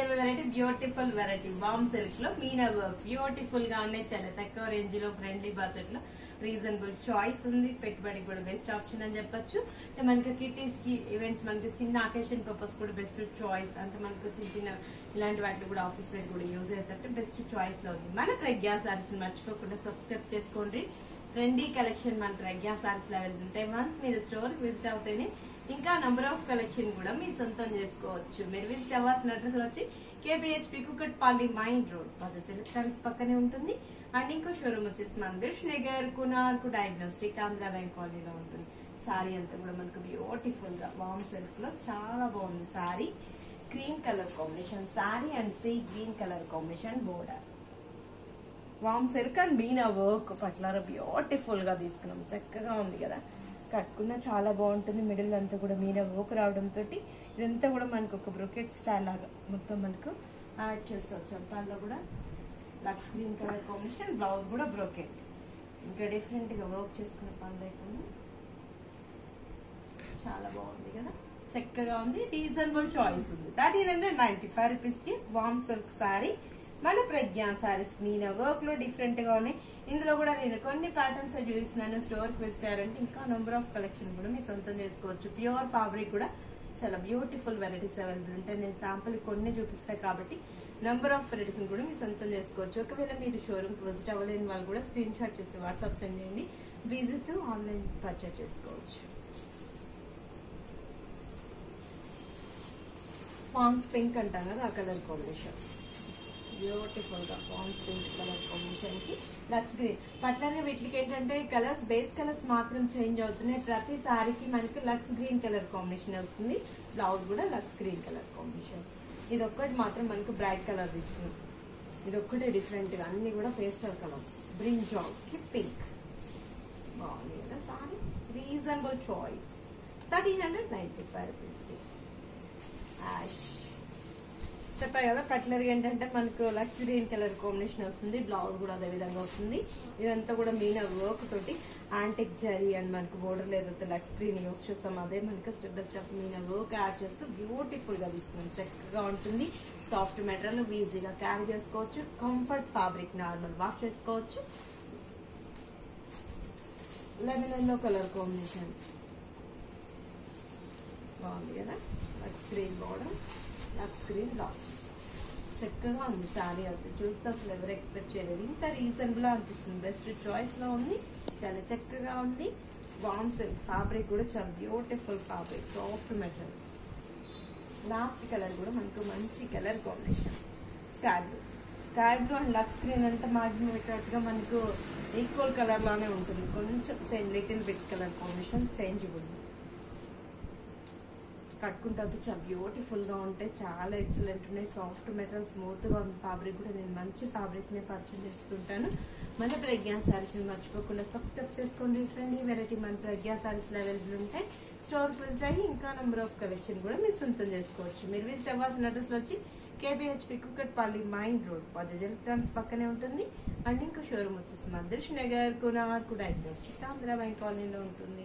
variety beautiful variety వామ్ silk లో meena work beautiful గా ఉన్నాయి చాలా తక్కువ రేంజ్ లో ఫ్రెండ్లీ బడ్జెట్ లో రీజనబుల్ చాయిస్ ఉంది పెట్టుబడి కూడా బెస్ట్ ఆప్షన్ అని చెప్పొచ్చు అంటే మనకి కిటీస్ కి ఈవెంట్స్ మనకి చిన్న అకేషన్ పర్పస్ కూడా బెస్ట్ చాయిస్ అంటే మనకు చిన్న చిన్న ఇలాంటి వాటిలో కూడా ఆఫీస్ వేర్ కూడా యూజ్ అవుతారంటే బెస్ట్ చాయిస్ లో ఉంది మన ప్రజ్ఞా సారీస్ మర్చిపోకుండా సబ్స్క్రైబ్ చేసుకోండి ట్రెండీ కలెక్షన్ మన ప్రజ్ఞా సారీస్ లెవెల్ ఉంటాయి వన్స్ మీరు స్టోర్ విజిట్ అవుతేనే ఇంకా నంబర్ ఆఫ్ కలెక్షన్ కూడా మీ సొంతం చేసుకోవచ్చు మీరు విజిట్ అవ్వాల్సిన అడ్రస్ వచ్చి KBHP Kukatpally main road Bajaj electronics పక్కనే ఉంటుంది అండ్ ఇంకో షోరూమ్ వచ్చేసి మందిర్ నగర్ కునార్కు డయాగ్నోస్టిక్ ఆంధ్ర బ్యాంక్ కాలనీలో ఉంటుంది సారీ అంతా కూడా మనకు బ్యూటిఫుల్ గా వామ్ సిల్క్ లో చాలా బాగుంది saree cream colour combination saree and sea green colour combination border వామ్ సిల్క్ అండ్ మీనా వర్క్ పట్ల బ్యూటిఫుల్ గా తీసుకున్నాం చక్కగా ఉంది కదా కట్టుకున్న చాలా బాగుంటుంది మిడిల్ అంతా కూడా మీనా వర్క్ రావడంతో ఇదంతా కూడా మనకు ఒక బ్రొకెట్ స్టైల్ లాగా మొత్తం మనకు యాడ్ చేస్తూ వచ్చాం దానిలో కూడా lux green colour combination blouse కూడా బ్రోకెట్ ఇంకా డిఫరెంట్ గా వర్క్ చేసుకున్న పనులు అయిపోయింది చాలా బాగుంది కదా చక్కగా ఉంది రీజనబుల్ చాయిస్ ఉంది thirteen hundred ninety five rupees కి వామ్ సిల్క్ సారీ మన ప్రజ్ఞా సారీస్ మీనా వర్క్ లో డిఫరెంట్ గా ఉన్నాయి ఇందులో కూడా నేను కొన్ని ప్యాటర్న్స్ చూపిస్తున్నాను స్టోర్ కి విజిటారంటే ఇంకా నెంబర్ ఆఫ్ కలెక్షన్ కూడా మీ సొంతం చేసుకోవచ్చు ప్యూర్ ఫ్యాబ్రిక్ కూడా చాలా బ్యూటిఫుల్ వెరైటీస్ అవైలబుల్ ఉంటాయి నేను శాంపుల్ కొన్ని చూపిస్తాను కాబట్టి నెంబర్ ఆఫ్ వెరైటీస్ కూడా మీ సొంతం చేసుకోవచ్చు ఒకవేళ మీరు షోరూమ్ విజిట్ అవ్వలేని వాళ్ళు కూడా స్క్రీన్ షాట్ చేసి వాట్సాప్ సెండ్ చేయండి విజిట్ ఆన్లైన్ పర్చేస్ చేసుకోవచ్చు ఫాన్స్ పింక్ అంటాం కదా ఆ కలర్ కాంబినేషన్ బ్యూటిఫుల్ గా ఫాన్స్ పింక్ కలర్ కాంబినేషన్ కి లక్స్ గ్రీన్ పట్లానే వీటికి ఏంటంటే కలర్స్ బేస్ కలర్స్ మాత్రం చేంజ్ అవుతున్నాయి ప్రతి సారీకి మనకి లక్స్ గ్రీన్ కలర్ కాంబినేషన్ వస్తుంది బ్లౌజ్ కూడా లక్స్ గ్రీన్ కలర్ కాంబినేషన్ ఇది ఒక్కటి మాత్రం మనకు బ్రైట్ కలర్ తీసుకున్నాం ఇది ఒక్కటే డిఫరెంట్ గా అన్ని కూడా పేస్టల్ కలర్స్ బ్రింగ్ జాబ్ కి పింక్ బాగుంది కదా saree reasonable choice thirteen hundred ninety five రూపీస్కి యాష్ చెప్పాయి కదా కట్లర్ ఏంటంటే మనకు లక్స్ గ్రీన్ కలర్ కాంబినేషన్ వస్తుంది బ్లౌజ్ కూడా అదే విధంగా వస్తుంది ఇదంతా కూడా మీనా వర్క్ తోటి యాంటిక్ జరీ అండ్ మనకు బోర్డర్ ఏదైతే లక్స్ గ్రీన్ యూస్ చేస్తాం అదే మనకు step by step meena work add చేస్తూ బ్యూటిఫుల్ గా తీసుకున్నాం చక్కగా ఉంటుంది సాఫ్ట్ మెటీరియల్ ఈజీగా క్యారీ చేసుకోవచ్చు కంఫర్ట్ ఫ్యాబ్రిక్ నార్మల్ వాష్ చేసుకోవచ్చు లెమన్ ఎల్లో కలర్ కాంబినేషన్ బాగుంది కదా lux green border lux green blouse చక్కగా ఉంది శారీ అయితే చూస్తే అసలు ఎవరు ఎక్స్పెక్ట్ చేయలేదు ఇంత రీజనబుల్ అనిపిస్తుంది బెస్ట్ చాయిస్ లో ఉంది చాలా చక్కగా ఉంది వామ్ సిల్క్ ఫ్యాబ్రిక్ కూడా చాలా beautiful fabric soft material last colour కూడా మనకు మంచి colour combination sky blue sky blue and lux green అంటే మాక్సిమం పెట్టినట్టుగా మనకు ఈక్వల్ కలర్ లోనే ఉంటుంది కొంచెం same little bit colour combination change ఉంది కట్టుకుంటే అది చాలా బ్యూటిఫుల్ గా ఉంటాయి చాలా ఎక్సలెంట్ ఉన్నాయి సాఫ్ట్ మెటీరియల్ స్మూత్ గా ఉంది ఫ్యాబ్రిక్ కూడా నేను మంచి ఫ్యాబ్రిక్ ని పర్చేజ్ చేస్తుంటాను మన ప్రజ్ఞా సారీస్ ని మర్చిపోకుండా సబ్స్క్రైబ్ చేసుకోండి ఫ్రెండ్ ఈ వెరైటీ మన ప్రజ్ఞా సారీస్ అవైలబుల్ ఉంటాయి స్టోర్ విజిట్ అయ్యి ఇంకా నెంబర్ ఆఫ్ కలెక్షన్ కూడా మీరు సొంతం చేసుకోవచ్చు మీరు విజిట్ అవ్వాల్సిన అడ్రస్ వచ్చి KBHP Kukatpally main road Bajaj electronics పక్కనే ఉంటుంది అండ్ ఇంకో షోరూమ్ వచ్చేసి మదర్ష్ నగర్ కునార్ కూడా ఎగ్జాస్ట్ ఆంధ్ర బ్యాంక్ కాలనీలో ఉంటుంది